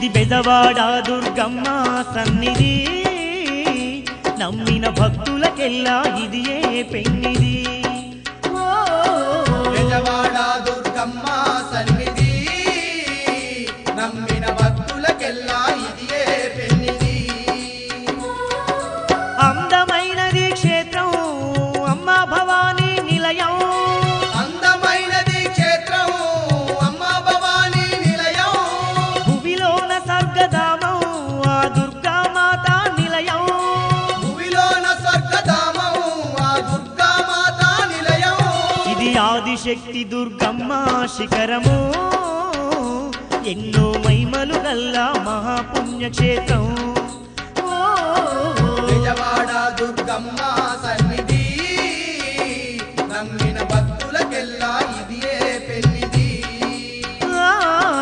బెదవాడ దుర్గమ్మ సన్నిధి నమ్మిన భక్తులకెల్లా ఇది ఏ పెన్నిది ఓ, బెజవాడ దుర్గమ్మ సన్నిధి నమ్మిన భక్తులకెల్లా ఇది ఏ పెన్నిది అందమైనది క్షేత్రం అమ్మ భవానీ నిలయం అందమైనది క్షేత్రం అమ్మ భవానీ నిలయం భువిలోన స్వర్గధామం ఆ దుర్గామాత నిలయం భూమిలోన స్వర్గధామం ఆ దుర్గామాత నిలయం ఇది ఆదిశక్తి దుర్గమ్మ శిఖరము ఎన్నో మైమలు గల్లా మహాపుణ్యక్షేత్రం ఓ, బెజవాడ దుర్గమ్మ సన్నిధి నమ్మిన భక్తులకెల్లా ఇది ఏ పెన్నిది ఆ.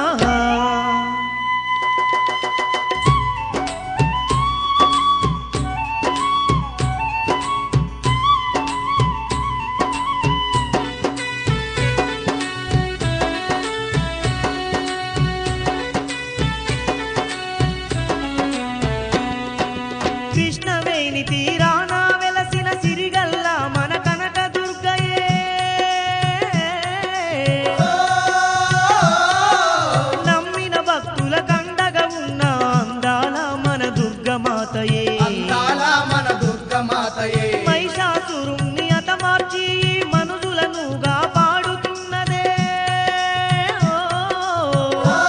కృష్ణవేణి తీరాన వెలసిన సిరిగల్ల మన కనక దుర్గయే నమ్మిన భక్తుల కండగా ఉన్న అందాల మన దుర్గమాతయే అందాల మన దుర్గమాతయే మహిషాసురుణ్ణి అతమార్చి మనుజులను కాపాడుతున్నదే ఓ.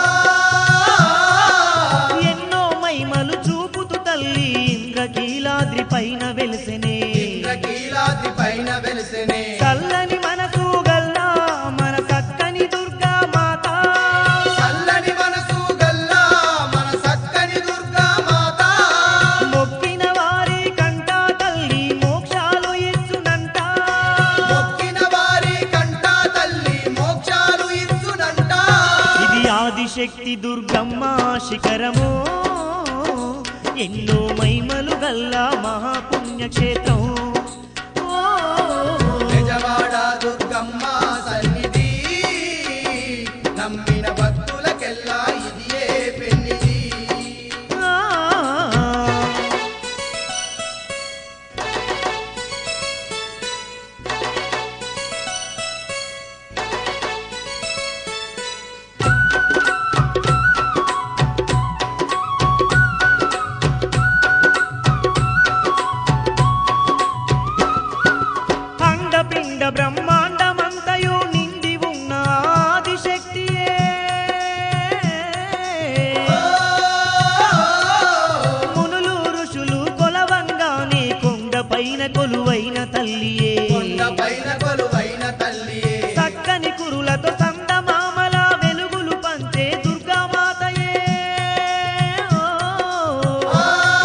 ఎన్నో మైమలు చూపుతూ తల్లి ఇంద్రకీలాద్రి పైన వెలిసెనే ఇంద్రకీలాద్రి పైన వెలిసెనే చల్లని మనసు గల్లా మన చక్కని దుర్గా మాత చల్లని మనసు గల్లా మన సక్కని దుర్గామాత మొక్కిన వారి కంట తల్లి మోక్షాలు ఇచ్చునంట మొక్కిన వారి కంట తల్లి మోక్షాలు ఇచ్చునంట ఇది ఆదిశక్తి దుర్గమ్మ శిఖరము ఎన్నో మైమలు గల్లా మహాపుణ్యక్షేత్రం ఓ. బెజవాడ దుర్గమ్మ సన్నిధి నమ్మిన భక్తులకెల్లా ఇది ఏ పెన్నిది ఆ. అండపిండ బ్రహ్మాండమంతయు నిండి ఉన్న ఆదిశక్తియే మునులు ఋషులు కొలవంగానే కొండ పైన కొలువైన తల్లియే కొండ పైన కొలువైన తల్లియే చక్కని కురులతో సందమామల వెలుగులు పంచే దుర్గామాతయే ఓ.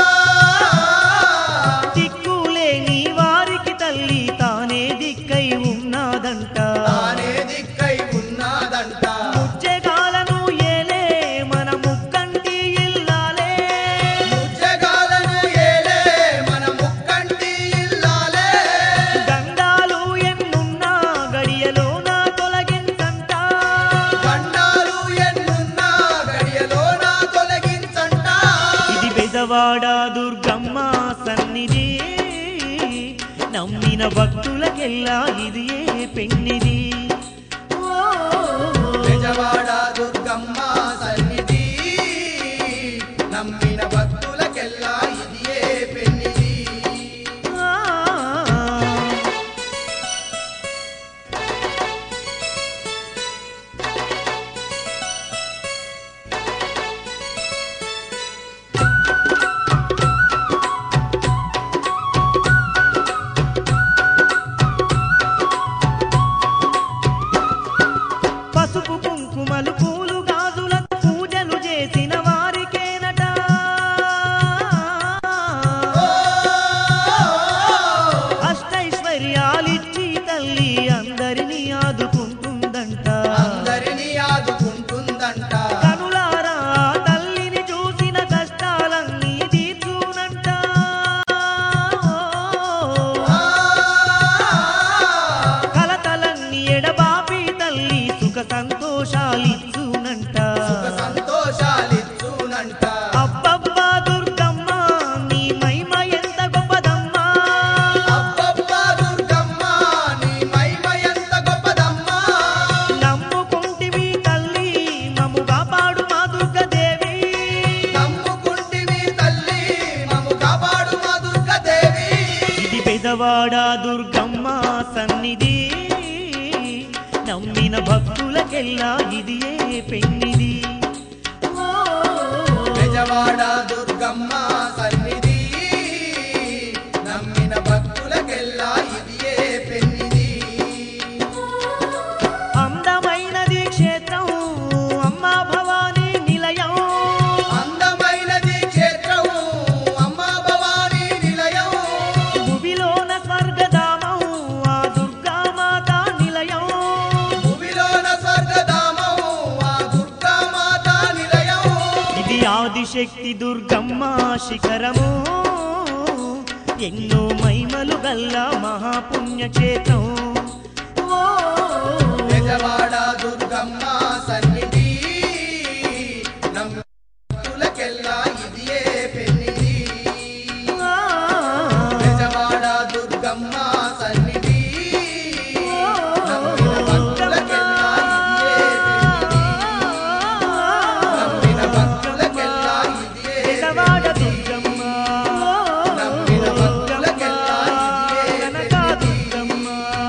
దిక్కులేని వారికి తల్లి తానే దిక్కై ఉన్నాదంట తానే దిక్కై ఉన్నదంట ముచ్చెగాలను ఏలే మన ముక్కంటి ఇల్లాలే జగాలను ఏలే మన ముక్కంటి ఇల్లాలే గండాలు ఎన్నున్నా గడియలోన తొలగించంట గండాలు ఎన్నున్నా గడియలోన తొలగించంట ఇది బెదవాడ దుర్గమ్మ సన్నిధి నమ్మిన భక్తులకెల్లా ఇది ఏ పెన్నిది ఓ. బెజవాడ దుర్గమ్మ సన్నిధి నమ్మిన భక్తులకెల్లా ఇది ఏ పెన్నిది ఆ. బెజవాడ దుర్గమ్మ సన్నిధి నమ్మిన భక్తులకెల్లా ఇది ఏ పెన్నిది ఓ, బెజవాడ దుర్గమ్మ సన్నిధి నమ్మిన భక్తులకెల్లా ఇది ఏ పెన్నిది అందమైనది క్షేత్రం అమ్మ భవానీ నిలయం అందమైనది క్షేత్రం అమ్మ భవానీ నిలయం భువిలోన స్వర్గధామం ఆ దుర్గామాత నిలయం భూమిలోన స్వర్గధామం ఆ దుర్గామాత నిలయం ఇది ఆదిశక్తి దుర్గమ్మ శిఖరము ఎన్నో మైమలు గల్ల మహాపుణ్యక్షేత్రం ఓ, బెజవాడ దుర్గమ్మ సన్నిధి నమ్మిన భక్తులకెల్లా ఇది ఏ పెన్నిది ఆ, బెజవాడ దుర్గమ్మ సన్నిధి నమ్మిన భక్తులకెల్లా ఇది ఏ పెన్నిది నమ్మిన భక్తులకెల్లా ఇది ఏ బెజవాడ దుర్గమ్మ నమ్మిన భక్తులకెల్లా ఇది ఏ కనక దుర్గమ్మ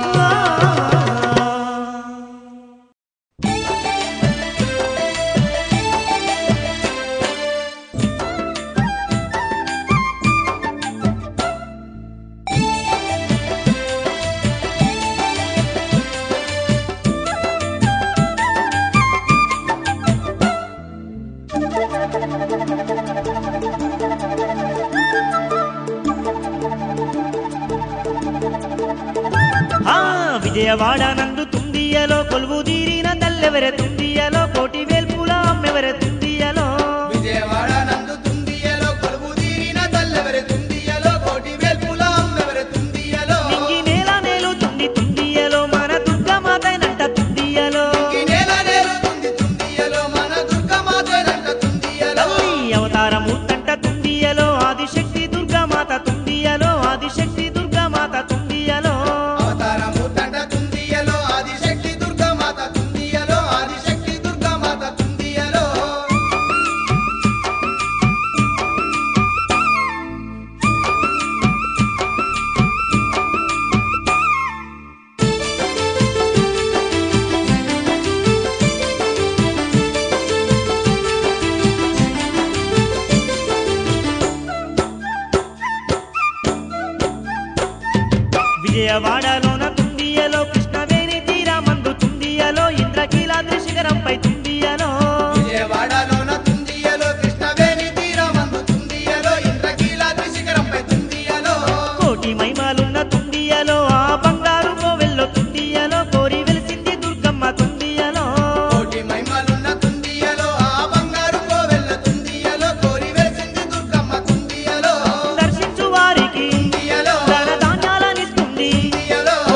ఆ విజయవాడ నందు తుందియలో కొలువు తీరిన తల్లెవరె తుందియలో కోటి వేల్పుల అమ్మెవరె తుందియలో విజయవాడ నందు తుందియలో కొలువు తీరిన తల్లెవరి తుందియలో కోటి వేల్పుల అమ్మెవరి తుందియలో నింగి నేల నేలు తుండి తుందియలో మన దుర్గమాత నట్ట తుందియలో ఈ నేల నేలుతుంది తుందియలో మన దుర్గమాతేనంట తుందియలో తల్లి అవతారము తంట తుందియలో ఆదిశక్తి దుర్గమాత తుందియలో ఆదిశక్తి దుర్గమాత తుందియలో అవతారము తండ తుందియలో ఆదిశక్తి దుర్గమాత తుందియలో ఆదిశక్తి దుర్గమాత తుందియలో విజయవాడలోన తుందియలో కృష్ణవేణి తీరమందు తుందియలో ఇంద్రకీలాద్రి శిఖరంపై తుందియలో విజయవాడలోన తుందియలో కృష్ణవేణి తీరమందు తుందియలో ఇంద్రకీలాద్రి శిఖరంపై తుందియలో కోటి మైమాలున్న తుందియలో ఆ బంగారు కోవెల్లో తుందియలో కోరి వెలిసింది దుర్గమ్మ తుందియలో కోటి మహిమలున్న తుందియలో ఆ బంగారు కోవెల్ల తుందియలో కోరి వెలిసింది దుర్గమ్మ తుందియలో దర్శించు వారికి తుందియలో ధన ధాన్యాలనిస్తుంది తుందియలో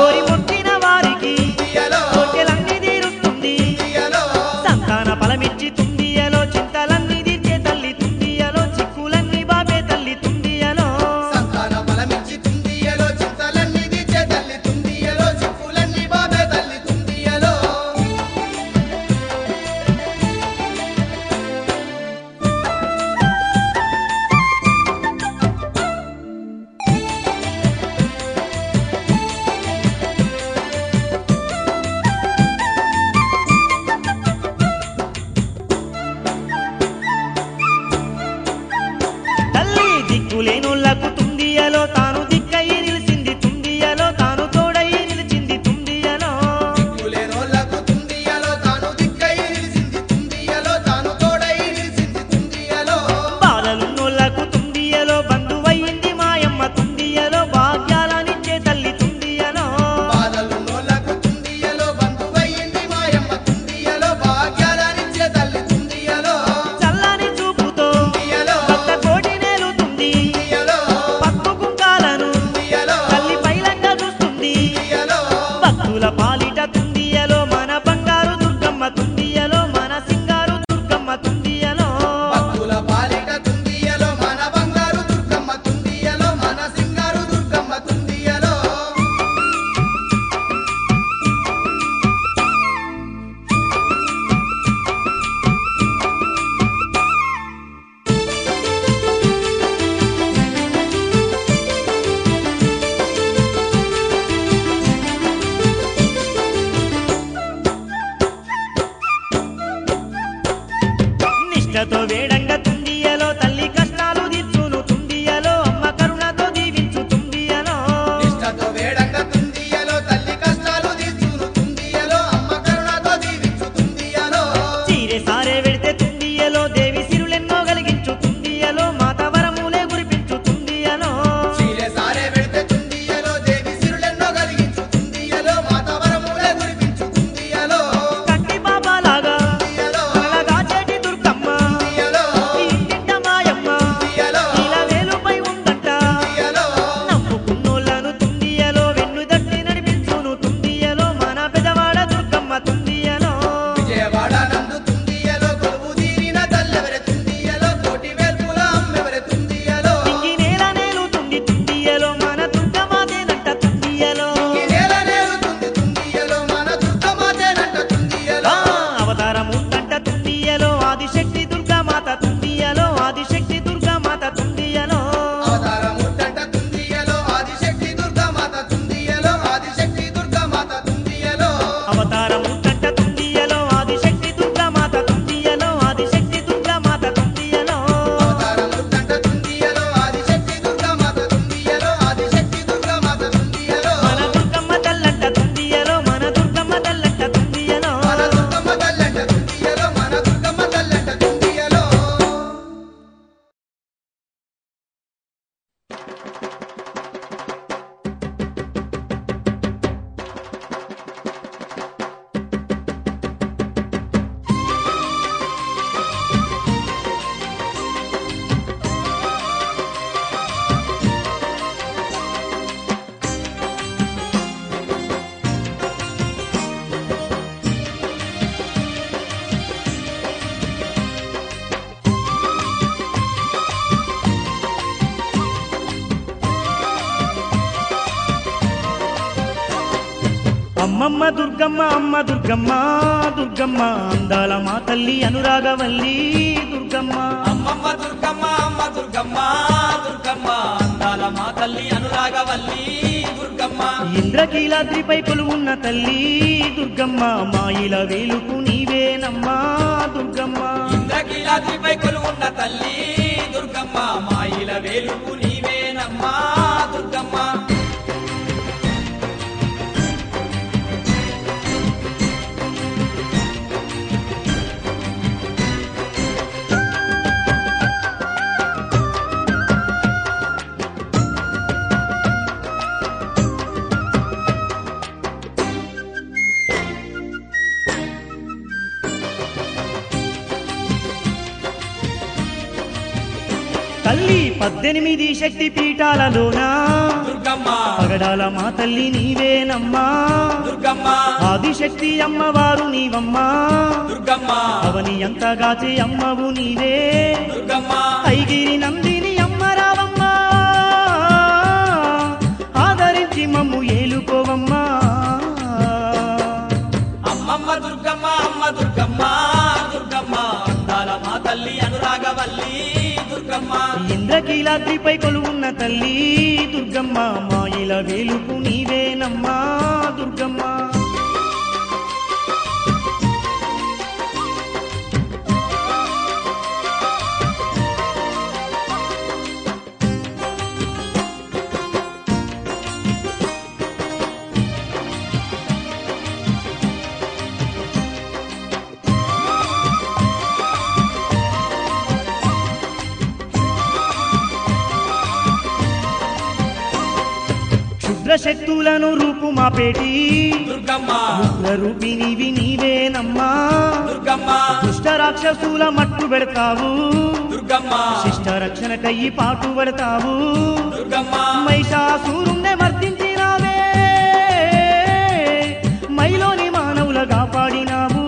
నిష్టతో వేడంగా తుండియలో తల్లి కష్టాలు తీర్చును తుండియలో అమ్మ కరుణతో దీవించు తుండియలో నిష్టతో వేడంగా తుందియలో తల్లి కష్టాలు తీర్చును తుందియలో అమ్మ కరుణతో దీవించు తుందియలో చీరె సారే వెడితే తుండియలో దేవి సిరులెన్నో కలిగించు తుండియలో మాత వరములే కురిపించు తుండియలో చీరె సారే పెడితే తుందియలో దేవి సిరులెన్నో కలిగించు తుందియలో మాత వరములే కురిపించు తుందియలో కట్టి బాబాలాగా తుందియలో కలగా చేటి దుర్గమ్మ తుందియలో ఈ ఇంటింట మాయమ్మ తుందియలో ఇలా వేలుపై ఉందంట తుందియలో నమ్ముకున్నోళ్ళను తుండియలో వెన్ను దట్టి నడిపించును తుండియలో మన పెదవాడ దుర్గమ్మ తుండియలో విజయవాడ నందు తుందియలో కొలువు తీరిన తల్లెవరె తుందియలో కోటి వేల్పుల అమ్మెవరె తుందియలో ఇంగి నేల నేలు తుండి తుండియలో మన దుర్గమాదేనంట తుండియలో ఈ నేల నేలుతుంది తుందియలో మన దుర్గమాతేనంట తుందియలో ఆ, అవతారం ఉందంట తుండియలో ఆదిశక్తి దుర్గామాత తుండియలో ఆదిశక్తి దుర్గామాత తుండియలో అవతారముట్టంట తుందియలో ఆదిశక్తి దుర్గామాత తుందియలో ఆదిశక్తి దుర్గామాత తుందియలో అవతారం ఉందంట తుండియలో ఆదిశక్తి దుర్గామాత తుండియలో ఆదిశక్తి దుర్గామాత తుండియలో అవతారముట్టంట తుందియలో ఆదిశక్తి దుర్గామాత తుందియలో ఆదిశక్తి దుర్గామాత తుందియలో మన దుర్గమ్మ తల్లంట తుండియలో మన దుర్గమ్మ తల్లంట తుండియలో మన దుర్గమ్మ తల్లంట తుందియలో మన దుర్గమ్మ తల్లంట తుందియలో అమ్మమ్మ దుర్గమ్మ అమ్మ దుర్గమ్మ దుర్గమ్మ అందాల మా తల్లి అనురాగవల్లి దుర్గమ్మ అమ్మమ్మ దుర్గమ్మ అమ్మ దుర్గమ్మ దుర్గమ్మ అందాల మా తల్లి అనురాగవల్లి దుర్గమ్మ ఇంద్రకీలాద్రిపై కొలువున్న తల్లి దుర్గమ్మ మాయిల వేలుకు నీవేనమ్మా దుర్గమ్మ ఇంద్రకీలాద్రిపై కొలువున్న తల్లి దుర్గమ్మ మాయిల వేలుపు నీవేనమ్మా దుర్గమ్మ తల్లి పద్దెనిమిది శక్తి పీఠాలలోన దుర్గమ్మ పగడాల మా తల్లి నీవేనమ్మా దుర్గమ్మ ఆదిశక్తి అమ్మవారు నీవమ్మా దుర్గమ్మ అవని ఎంతగాచే అమ్మవు నీవే దుర్గమ్మ ఐగిరి నందిని అమ్మ రావమ్మా ఆదరించి మమ్ము ఏలుకోవమ్మా అమ్మమ్మ దుర్గమ్మ అమ్మ దుర్గమ్మ దుర్గమ్మ అందాల మా తల్లి అనురాగవల్లి దుర్గమ్మ ఇంద్రకీలాద్రిపై కొలువున్న తల్లి దుర్గమ్మ మాయిల వేలుపు నీవేనమ్మా దుర్గమ్మ క్షుద్ర శక్తులను రూపుమాపేటి దుర్గమ్మ రూపినివి నీవేనమ్మా దుర్గమ్మ దుష్ట రాక్షసుల మట్టు పెడతావు దుర్గమ్మ శిష్ట రక్షణ కయ్యి పాటు పడతావు దుర్గమ్మ మహిషాసురుణ్ణి మర్దించినావే మైలోని మానవుల కాపాడినావు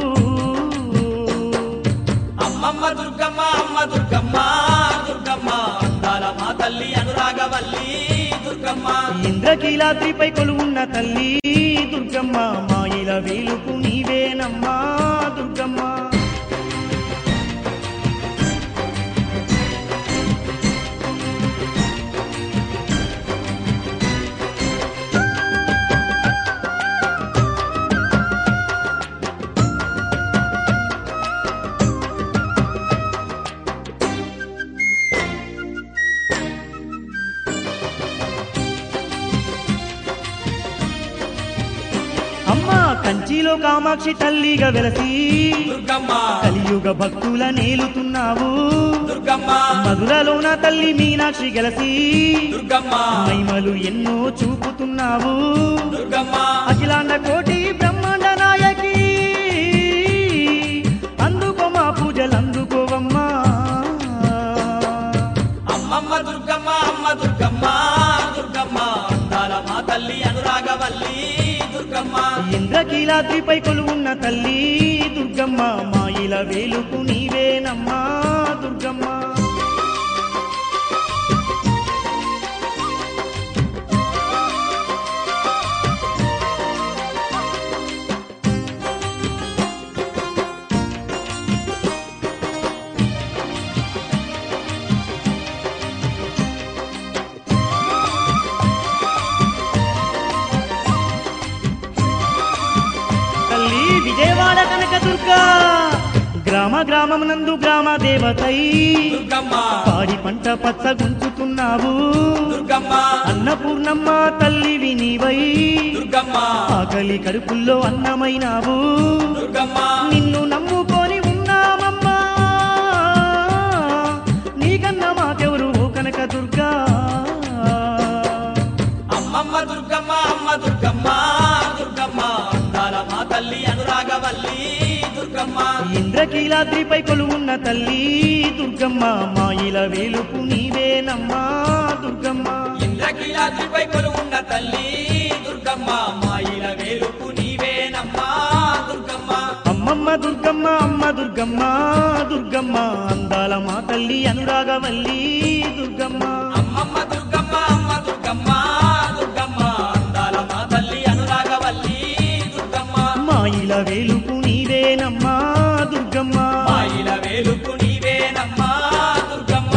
అమ్మమ్మ దుర్గమ్మ అమ్మ దుర్గమ్మ దుర్గమ్మ అందాల మా తల్లి అనురాగవల్లి దుర్గమ్మ ఇంద్రకీలాద్రిపై కొలువున్న తల్లి దుర్గమ్మ మాయిల వేలుపు నీవేనమ్మా దుర్గమ్మ కామాక్షి తల్లిగా వెలసి దుర్గమ్మ కలియుగ భక్తుల నేలుతున్నావు దుర్గమ్మ మధురలోన తల్లి మీనాక్షి గెలసి దుర్గమ్మ మహిమలు ఎన్నో చూపుతున్నావు దుర్గమ్మ అఖిలాండ కోటి బ్రహ్మాండ నాయకి అందుకో మా పూజలు అందుకోవమ్మా అమ్మమ్మ దుర్గమ్మ అమ్మ దుర్గమ్మ దుర్గమ్మ అందాల మా తల్లి అనురాగవల్లి దుర్గమ్మ ఇంద్రకీలాద్రిపై కొలువున్న తల్లి దుర్గమ్మ మాయిల వేలుకు నీవేనమ్మా దుర్గమ్మ తల్లి విజయవాడ కనక దుర్గా గ్రామ గ్రామం నందు గ్రామ దేవతై దుర్గమ్మ పాడి పంట పచ్చగుంచుతున్నావు దుర్గమ్మ అన్నపూర్ణమ్మ తల్లి వినివై దుర్గమ్మ ఆకలి కడుపుల్లో అన్నమైనావు దుర్గమ్మ నిన్ను నమ్ముకొని ఉన్నామమ్మా నీకన్నా మాకెవరు ఓ కనక దుర్గా అమ్మమ్మ దుర్గమ్మ అమ్మ దుర్గమ్మ దుర్గమ్మ అందాల మా తల్లి అనురాగవల్లి దుర్గమ్మ ఇంద్రకీలాద్రిపై కొలువున్న తల్లి దుర్గమ్మ మాయిల వేలుపు నీవేనమ్మా దుర్గమ్మ ఇంద్రకీలాద్రిపై కొలువున్న తల్లి దుర్గమ్మ మాయిల వేలుపు నీవేనమ్మా దుర్గమ్మ అమ్మమ్మ దుర్గమ్మ అమ్మ దుర్గమ్మ దుర్గమ్మ అందాల మా తల్లి అనురాగవల్లి దుర్గమ్మ అమ్మమ్మ దుర్గమ్మ అమ్మ దుర్గమ్మ దుర్గమ్మ అందాల మా తల్లి అనురాగవల్లి దుర్గమ్మ మాయిల వేలుపు నీవేనమ్మా దుర్గమ్మ మాయిల వేలుపు నీవేనమ్మా దుర్గమ్మ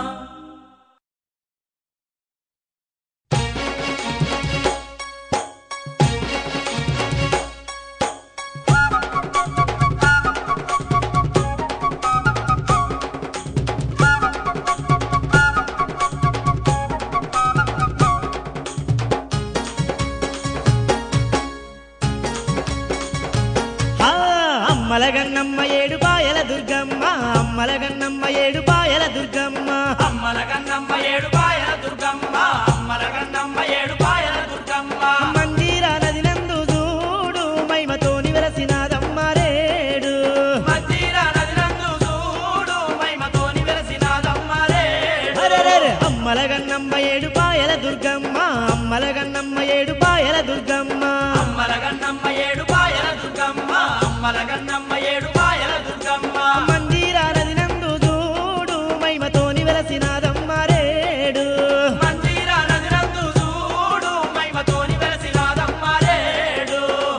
ఆ, అమ్మల గన్నమ్మ ఏడు పాయల దుర్గమ్మ అమ్మల గన్నమ్మ ఏడు పాయల దుర్గమ్మ అమ్మల గన్నమ్మ ఏడు పాయల దుర్గమ్మ అమ్మల గన్నమ్మ ఏడు పాయల దుర్గమ్మ మందిర నది నందు చూడు మహిమతోని వెలసినాదమ్మ రేడు మందిర నది నందు చూడు మహిమతోని వెలసినాదమ్మ రేడు. అరెరెరె, అమ్మల గన్నమ్మ ఏడు పాయల దుర్గమ్మ అమ్మల గన్నమ్మ ఏడు పాయల దుర్గమ్మ అమ్మల గన్నమ్మ ఏడు పాయల దుర్గమ్మ అమ్మల గన్నమ్మ ఏడు పాయల దుర్గమ్మ మందిర నది నందు చూడు మహిమతోని వెలసినాదమ్మ రేడు మందిర నది నందు చూడు మహిమతోని వెలసినాదమ్మ రేడు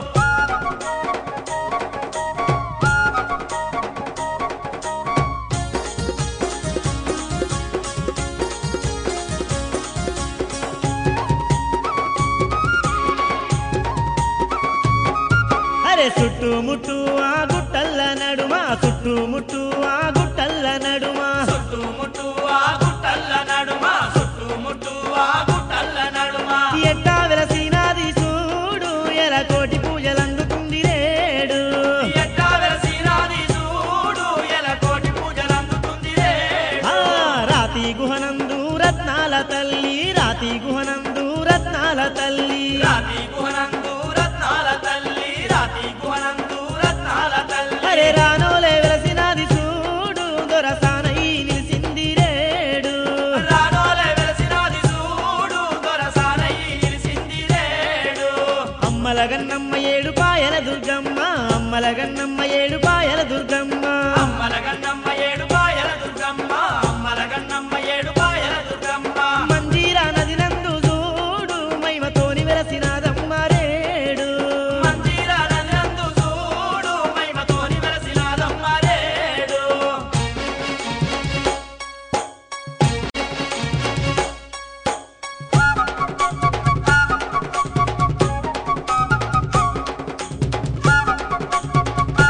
అరే చుట్టుముట్టు ఆ గుట్టల్ల నడుమ చుట్టుముట్టు ఆ గుట్టల్ల నడుమ చుట్టుముట్టు ఆ గుట్టల్ల నడుమ చుట్టుముట్టు ఆ గుట్టల్ల నడుమ ఎట్టా వెలసినాది చూడు ఎల కోటి పూజలందుకుంది రేడు ఎట్టా వెలసినాది చూడు ఎల కోటి పూజలందుతుంది రేడు. ఆ రాతి గుహనందు రత్నాల తల్లి రాతి గుహనందు రత్నాల తల్లి రాతి గుహనందు రత్నాల తల్లి రాతి గుహనందు రత్నాల తల్లి అరే రానోలే వెలసినాది చూడు దొరసానై నిలిసింది రేడు రానోలే వెలసినాది చూడు దొరసానయ్యి నిలిసింది రేడు అమ్మల గన్నమ్మ ఏడు పాయల దుర్గమ్మ అమ్మల గన్నమ్మ ఏడు పాయల దుర్గమ్మ అమ్మల గన్నమ్మ ఏడు పాయల దుర్గమ్మ అమ్మల గన్నమ్మ ఏడు పాయల దుర్గమ్మ మందిర నది నందు చూడు మహిమతోని వెలసినాదమ్మ రేడు మందిర నందు చూడు మహిమతోని వెలసినాదమ్మ రేడు ఆ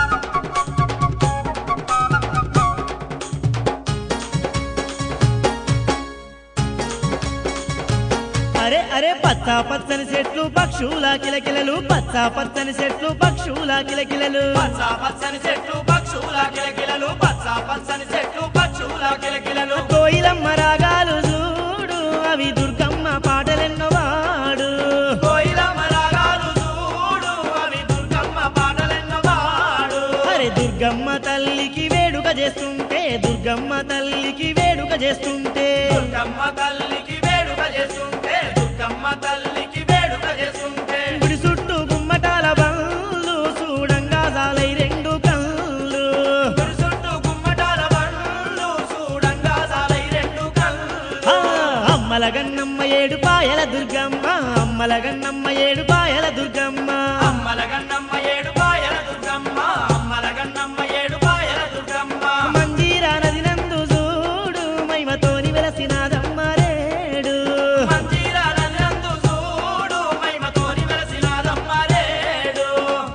పచ్చ పచ్చని చెట్లు పక్షుల కిలకిలలు పచ్చ పచ్చని చెట్లు పక్షుల కిలకిలలు పచ్చ పచ్చని చెట్లు పక్షుల కిలకిలలు పచ్చ పచ్చని చెట్లు పక్షుల కిలకిలలు కోయిలమ్మ రాగాలు చూడు అవి దుర్గమ్మ పాటలెన్నో వాడు కోయిలమ్మ రాగాలు చూడు అవి దుర్గమ్మ పాటలెన్నో పాడు అరే దుర్గమ్మ తల్లికి వేడుక చేస్తుంటే దుర్గమ్మ తల్లికి వేడుక చేస్తుంటే దుర్గమ్మ తల్లికి వేడుక చేస్తుంటే దుర్గమ్మ తల్లికి వేడుక చేస్తుంటే గుడి చుట్టూ గుమ్మటాల బండ్లు చూడంగా సాలై రెండు కళ్ళు గుడి చుట్టూ గుమ్మటాల బండ్లు చూడంగా సాలై రెండు కళ్ళు ఆ, అమ్మల గన్నమ్మ ఏడు పాయల దుర్గమ్మ అమ్మల గన్నమ్మ ఏడు పాయల దుర్గమ్మ అమ్మల గన్నమ్మ ఏడు పాయల దుర్గమ్మ అమ్మల గన్నమ్మ ఏడు పాయల దుర్గమ్మ మంజీరా నది నందు చూడు మైమతోని వెలసినాదమ్మ రేడు మంజీరా నదినందు చూడు మహిమతోని వెలసినాదమ్మ రేడు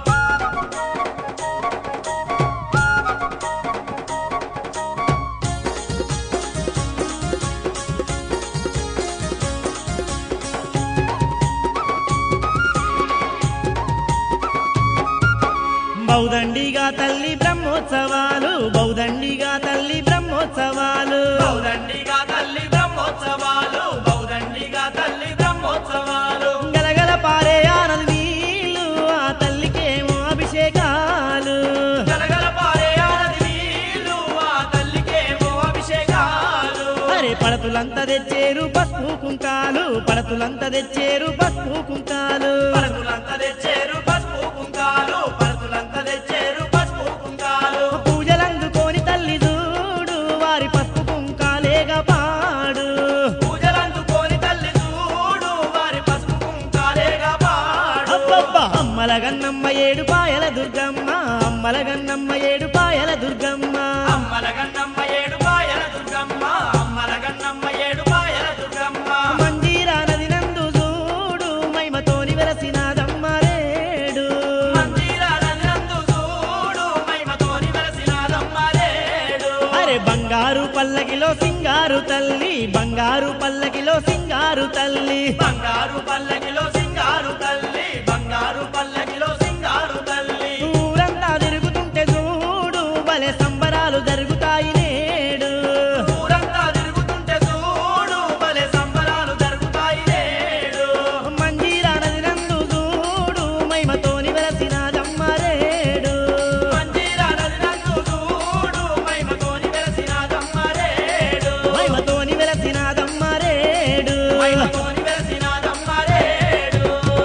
బౌదండిగా తల్లి బ్రహ్మోత్సవాలు బౌదండిగా తల్లి బ్రహ్మోత్సవాలు బౌదండిగా తల్లి బ్రహ్మోత్సవాలు బౌదండిగా తల్లి బ్రహ్మోత్సవాలు గలగల పారే ఆనది నీళ్ళు ఆ తల్లికేమో అభిషేకాలు గలగల పారే ఆనది నీళ్ళు ఆ తల్లికేమో అభిషేకాలు అరే పడతులంతా తెచ్చేరు పసుపు కుంకాలు పడతులంతా తెచ్చేరు పసుపు కుంకాలు పరతులంతా తెచ్చేరు పసుపు కుంకాలు పరతులంతా తెచ్చేరు పసుపు కుంకాలు పూజలందుకోని తల్లి చూడు వారి పసుపు కుంకాలేగా పాడు పూజలందుకోని తల్లి చూడు వారి పసుపు కుంకాలేగా పాడు అబ్బబ్బా అమ్మల గన్నమ్మ ఏడు పాయల దుర్గమ్మ అమ్మల గన్నమ్మ ఏడు పాయల దుర్గమ్మ అమ్మల గన్నమ్మ ఏడు పాయల దుర్గమ్మ అమ్మల గన్నమ్మ ఏడు పాయల దుర్గమ్మ మంజీరా నది నందు చూడు మైమతోని వెలసినాదమ్మ రేడు మందిరాలందు చూడు మహిమతోని వెలసినాదమ్మ రేడు అరే బంగారు పల్లకిలో సింగారు తల్లి బంగారు పల్లకిలో సింగారు తల్లి బంగారు పల్లకిలో సింగారు తల్లి బంగారు పల్లకిలో సింగారు తల్లి ఊరంతా తిరుగుతుంటే చూడు భలే సంబరాలు జరుగుతాయి నేడు ఊరంతా తిరుగుతుంటే చూడు భలే సంబరాలు జరుగుతాయి నేడు మంజీరా నది నందు చూడు మైమతోని వెలసినాదమ్మ రేడు మందిరాలందు చూడు మహిమతోని వెలసినాదమ్మ రేడు మైమతోని వెలసినాదమ్మ రేడు మహిమతోని వెలసినాదమ్మ రేడు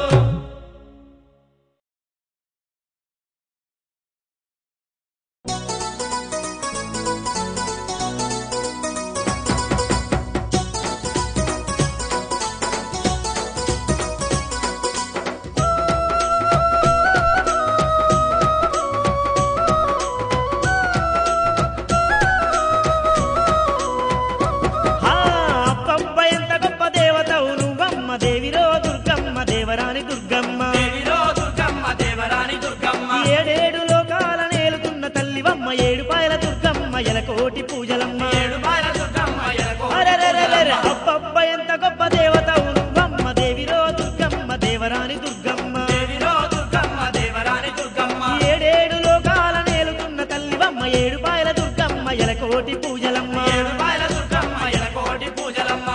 ఆ, అబ్బబ్బ ఎంత గొప్ప దేవతవు నువ్వమ్మ దేవిరో దుర్గమ్మ దేవరాని దుర్గమ్మ దేవిరో దుర్గమ్మ దేవరాని దుర్గమ్మ ఏడేడు లోకాల నేలుతున్న తల్లివమ్మ ఏడు పాయల దుర్గమ్మ ఎలకోటి పూజలమ్మ ఏడు పాయల దుర్గమ్మ ఎలకో అరెరెరెరెరె, అబ్బబ్బ ఎంత గొప్ప దేవతవు నువ్వమ్మ దేవిరో దుర్గమ్మ దేవరాని దుర్గమ్మ దేవిరో దుర్గమ్మ దేవరాని దుర్గమ్మ ఏడేడు లోకాల నేలుతున్న తల్లివమ్మ ఏడు పాయల దుర్గమ్మ ఎలకోటి పూజలమ్మ ఏడు పాయల దుర్గమ్మ ఎలకోటి పూజలమ్మ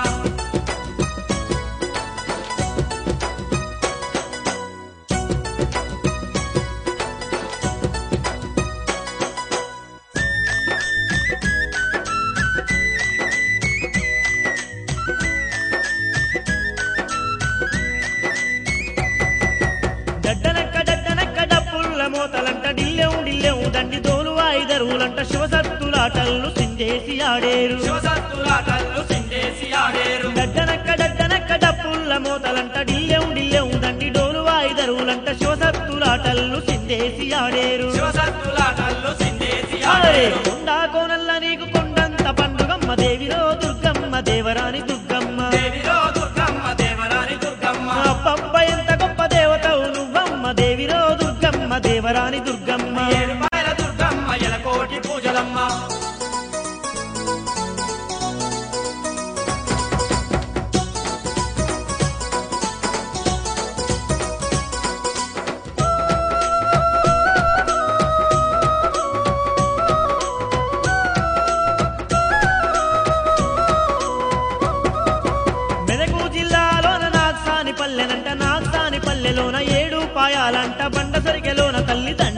డడ్డనక్క డడ్డనక్క డప్పుల్ల మోతలంట డిల్లెం డిల్లెం దండి తోలు వాయిదరువులంట శివసత్తులాటల్లు సింజేసి ఆడేరు శివసత్తులాటల్లు సిండేసి ఆడేరు డడ్డనక్క డడ్డనక్క డప్పుల్ల మోతలంట డిల్లెం డిల్లెం దండి డోలు వాయిదరువులంట శివసత్తులాటల్లు సింజేసి ఆడేరు శివసత్తులాటల్లు సిండేసి అరే ఆడేరు కొండా కోనల్ల నీకు కొండంత పండుగమ్మ దేవిరో దుర్గమ్మ దేవరాని దుర్గమ్మ దేవిరో దుర్గమ్మ దేవరాని దుర్గమ్మ అబ్బబ్బ ఎంత గొప్ప దేవతవు నువ్వమ్మ దేవిరో దుర్గమ్మ దేవరాని దుర్గమ్మ ఏడు పాయల దుర్గమ్మ ఎలకోటి పూజలమ్మ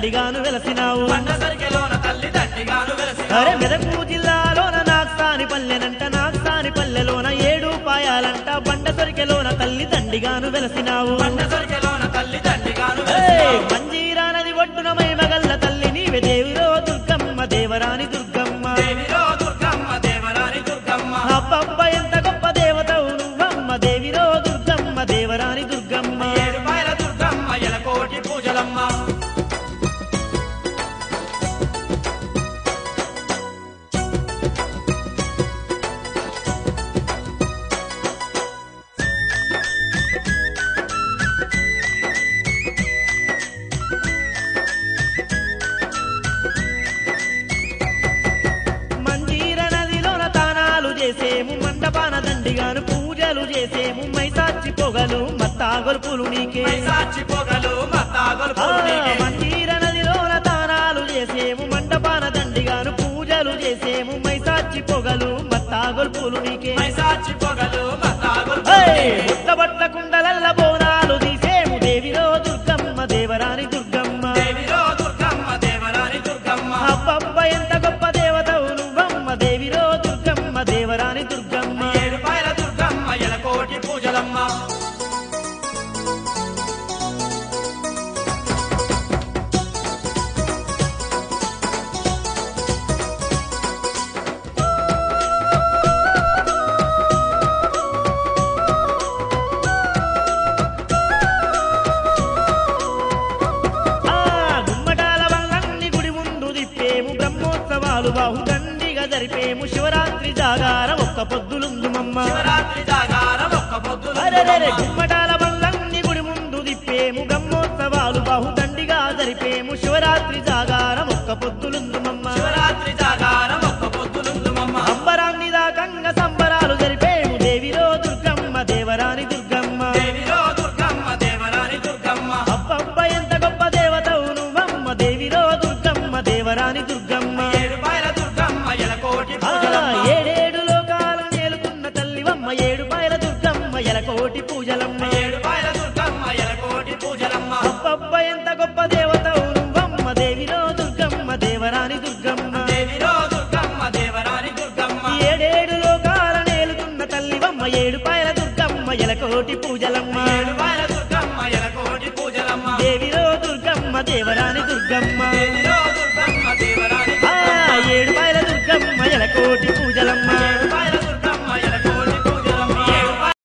దండిగాను వెలసినావు పండ సరికెలోన తల్లి దండిగాను వెలసి అరే మెదకు జిల్లాలోన నాక్సాని పల్లెనంట నాక్సాని పల్లెలోన ఏడు పాయాలంట బండ సరికెలోన తల్లి దండిగాను వెలసినావు పండ సరికెలోన తల్లి దండిగాను ఏయ్! వెలసి మంజీరా నది ఒడ్డున మగల్ల తల్లి నీవే దేవిరో దుర్గమ్మ దేవరాని దుర్గమ్మ దేవిరో దుర్గమ్మ దేవరాని దుర్గమ్మ అబ్బబ్బ ఎంత గొప్ప దేవతవు నువ్వమ్మ దేవిరో దుర్గమ్మ దేవరాని దుర్గమ్మ ఏడు పాయల దుర్గమ్మ ఎలకోటి పూజలమ్మ మంజీర నదిలోన తానాలు చేసేము మండపాన దండిగాను పూజలు చేసేము మైసాచి పొగలు మత్తాగొలుపులు నీకే సాక్షి పొగలు మత్తాగొలు ఆ, పూర్ణికే మంజీర నదిలోన తానాలు చేసేము మండపాన దండిగాను పూజలు చేసేము మైసాచి పొగలు మత్తాగొలుపులు నీకే సాక్షి పొగలు మత్తాగొలు ఏయ్! పూర్ణికే బుట్టబట్ట కుండలల్ల బోనాలు తీసేము దేవిరో దుర్గమ్మ దేవరాని దుర్గమ్మ దేవిరో దుర్గమ్మ దేవరాని దుర్గమ్మ అబ్బబ్బ ఎంత గొప్ప దేవతవు నువ్వమ్మ దేవిరో దుర్గమ్మ దేవరాని దుర్గమ్మ ఏడు పాయల దుర్గమ్మ ఎలకోటి పూజలమ్మ ఆ గుమ్మటాల వల్లన్ని గుడి ముందు దిప్పేము బ్రహ్మోత్సవాలు బాహుదండిగా జరిపేము శివరాత్రి జాగారం ఒక్క పొద్దులుందు మమ్మ శివరాత్రి జాగారం ఒక్క పొద్దులు అరెరెరె గుమ్మటాల వల్లన్ని గుడి ముందు దిప్పేము బ్రహ్మోత్సవాలు బాహుదండిగా జరిపేము శివరాత్రి జాగారం ఒక్క పొద్దులుందు మమ్మ శివరాత్రి జాగారం ఒక్క పొద్దులుందుమమ్మ అంబరాన్ని దాకంగా సంబరాలు జరిపేము దేవిరో దుర్గమ్మ దేవరాని దుర్గమ్మ దేవిరో దుర్గమ్మ దేవరాని దుర్గమ్మ అబ్బబ్బ ఎంత గొప్ప దేవతవు నువ్వమ్మ దేవిరో దుర్గమ్మ దేవరాని దుర్గమ్మ ఏడు పాయల దుర్గమ్మ ఎలకోటి ఆ, పూజలమ్మ ఏడేడు లోకాలు నేలుకున్న తల్లివమ్మ ఏడు పాయల దుర్గమ్మ ఎలకోటి పూజలమ్మ ఏడు పాయల దుర్గమ్మ ఎలకోటి పూజలమ్మ అబ్బబ్బ ఎంత గొప్ప దేవతవు నువ్వమ్మ దేవిరో దుర్గమ్మ దేవరాని దుర్గమ్మ దేవిరో దుర్గమ్మ దేవరాని దుర్గమ్మ ఏడేడు లోకాల నేలుకున్న తల్లివమ్మ ఏడు పాయల దుర్గమ్మ ఎలకోటి పూజలమ్మ ఏడు పాయల దుర్గమ్మ ఎలకోటి పూజలమ్మ దేవిరో దుర్గమ్మ దేవరాని దుర్గమ్మ దేవిరో దుర్గమ్మ దేవరాని ఆ ఏడు పాయల దుర్గమ్మ ఎలకోటి పూజలమ్మ ఏడు పాయల దుర్గమ్మ ఎలకోటి పూజలమ్మ ఏడు పాయల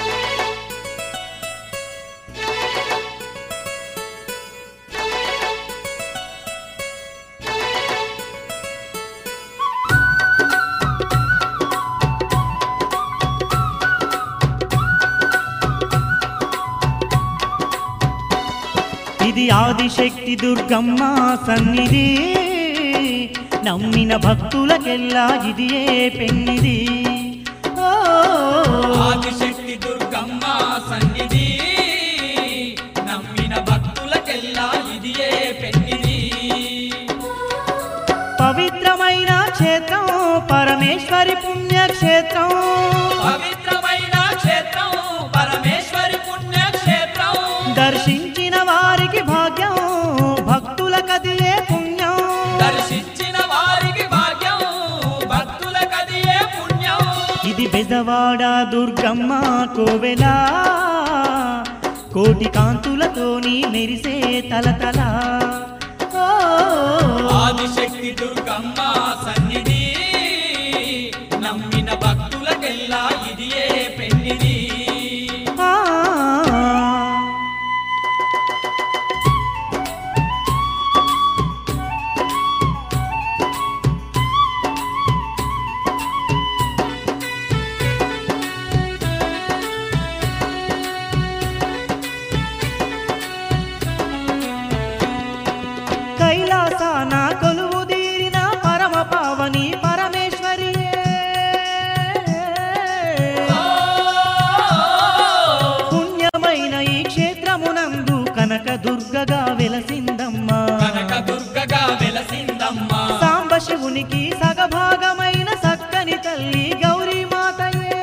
ఇది ఆదిశక్తి దుర్గమ్మ సన్నిధి నమ్మిన భక్తులకెల్లా ఇది ఏ పెన్నిది ఓ, ఆదిశక్తి దుర్గమ్మ సన్నిధి నమ్మిన భక్తులకెల్లా ఇది ఏ పెన్నిది పవిత్రమైన క్షేత్రం పరమేశ్వరి పుణ్యక్షేత్రం పవిత్రమైన క్షేత్రం పరమేశ్వరి పుణ్యక్షేత్రం దర్శించిన వారికి భాగ్యం భక్తులకదియే పుణ్యం దర్శించిన వారికి భాగ్యం భక్తులకదియే పుణ్యం ఇది బెజవాడ దుర్గమ్మ కోవెలా కోటి కాంతులతోని మెరిసే తలతల ఓ, ఆదిశక్తి దుర్గమ్మ సన్నిధి నమ్మిన భక్తులకెల్లా ఇది ఏ పెన్నిది ఆ. కైలాసాన కొలువు తీరిన పరమ పావని పరమేశ్వరియే పుణ్యమైన ఈ క్షేత్రమునందు కనక దుర్గగా వెలసిందమ్మా కనక దుర్గగా వెలసిందమ్మా సాంబ శివునికి సగభాగమైన సక్కని తల్లి గౌరీ మాతయే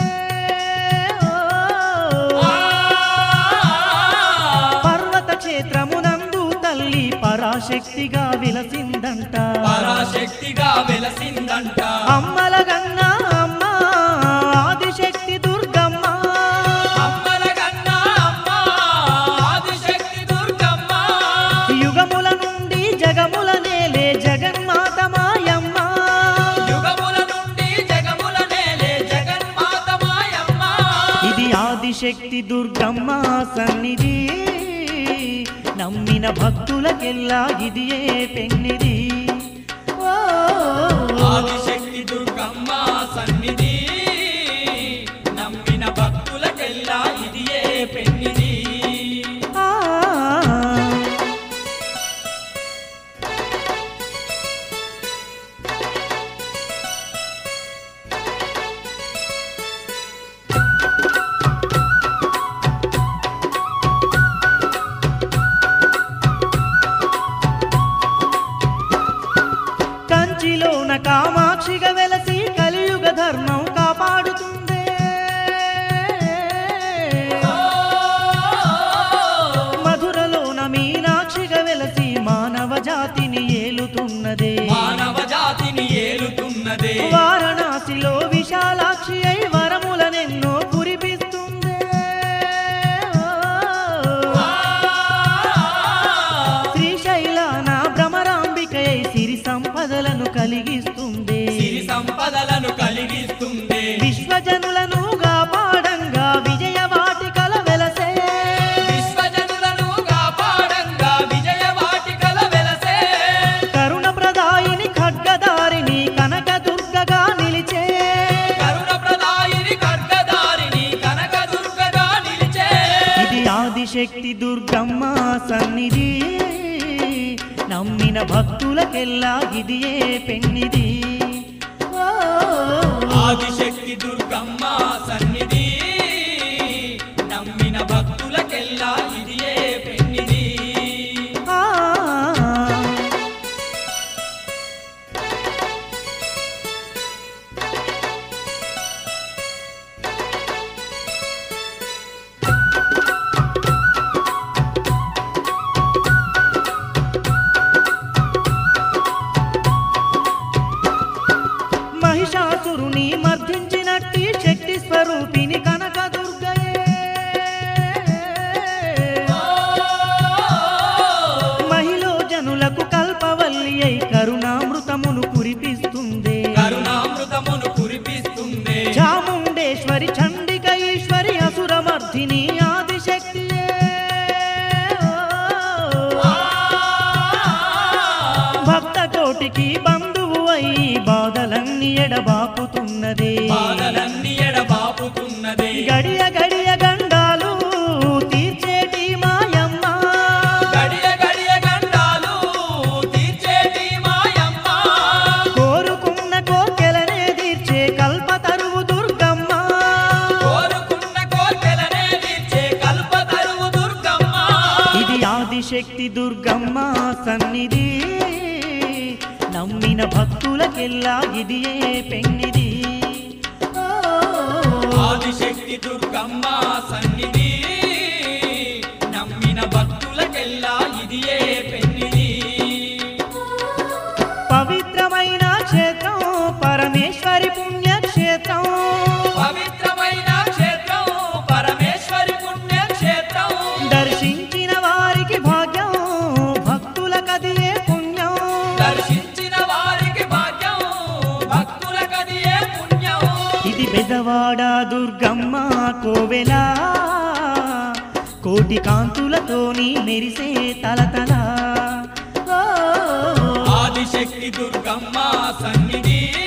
పర్వత క్షేత్రమునందు తల్లి పరాశక్తిగా విలసిందంట పరాశక్తిగా వెలసిందంట అమ్మల గన్న అమ్మ ఆదిశక్తి దుర్గమ్మ అమ్మల కన్నా అమ్మ ఆదిశక్తి దుర్గమ్మ యుగముల నుండి జగముల నేలే జగన్మాత మాయమ్మ యుగముల నుండి జగముల నేలే జగన్మాత మాయమ్మ ఇది ఆదిశక్తి దుర్గమ్మ సన్నిధి నమ్మిన భక్తులకెల్లా ఇది ఏ పెన్నిది ఓ, ఆదిశక్తి దుర్గమ్మ సన్నిధి నమ్మిన భక్తులకెల్లా ఇది ఏ పెన్నిది ఆ. కంచిలోన కామాక్షిగా వెలసి కలియుగ ధర్మం కాపాడుతుందే మధురలోన మీనాక్షిగా వెలసి మానవ జాతిని ఏలుతున్నదే మానవ జాతిని ఏలుతున్నదే వారణాసిలో విశాలాక్షి అయి వరములనెన్నో కురిపిస్తుందే శ్రీశైలాన భ్రమరాంబికై సిరి సంపదలను కలిగిస్తుంది సిరి సంపదలను కలిగిస్తుంది విశ్వజనులను కాపాడంగా విజయవాటికల వెలసే విశ్వజనులను కాపాడంగా విజయవాటికల వెలసే కరుణ ప్రదాయిని ఖడ్గదారిని కనక దుర్గగా నిలిచే కరుణ ప్రదాయిని ఖడ్గదారిని కనక దుర్గగా నిలిచే ఇది ఆదిశక్తి దుర్గమ్మ సన్నిధి నమ్మిన భక్తులకెల్లా ఇది ఏ పెన్నిది ఓ, ఆదిశక్తి దుర్గమ్మ సన్నిధి నమ్మిన భక్తులకెల్లా ఇది ఏ పెన్నిది ఆ. మహిషాసురుని మర్దించినట్టి శక్తి స్వరూపిణి కనక దుర్గయే మహిళ జనులకు కల్పవల్లి అయి కరుణామృతమును కురిపిస్తుంది కరుణామృతమును కురిపిస్తుంది చాముండేశ్వరి చండిక ఈశ్వరి అసురమర్ధిని ఆదిశక్తియే భక్త కోటికి బంధువు అయి బాధలన్నీ ఎడబాపుతున్నదే బాధలన్నీ ఎడబాపుతున్నది గడియ గడియ గండాలు తీర్చేటి మాయమ్మ గడియ గడియ గండాలు తీర్చేటి మాయమ్మ కోరుకున్న కోర్కెలనే తీర్చే కల్పతరువు దుర్గమ్మ కోరుకున్న కోర్కెలనే తీర్చే కల్పతరువు దుర్గమ్మ ఇది ఆదిశక్తి దుర్గమ్మ సన్నిధి నమ్మిన భక్తులకెల్లా ఇది ఏ పెన్నిది ఓ, ఆదిశక్తి దుర్గమ్మ సన్నిధి నమ్మిన భక్తులకెల్లా ఇది ఏ పెన్నిది పవిత్రమైన క్షేత్రం పరమేశ్వరి పుణ్యక్షేత్రం పవిత్రమైన క్షేత్రం పరమేశ్వరి పుణ్యక్షేత్రం దర్శించిన వారికి భాగ్యం భక్తులకదియే పుణ్యం దర్శించిన వారికి భాగ్యం భక్తులకది ఏ పుణ్యం ఇది బెదవాడ దుర్గమ్మ కోవెల కోటి కాంతులతోని మెరిసే తలతల ఓ, ఆదిశక్తి దుర్గమ్మ సన్నిధి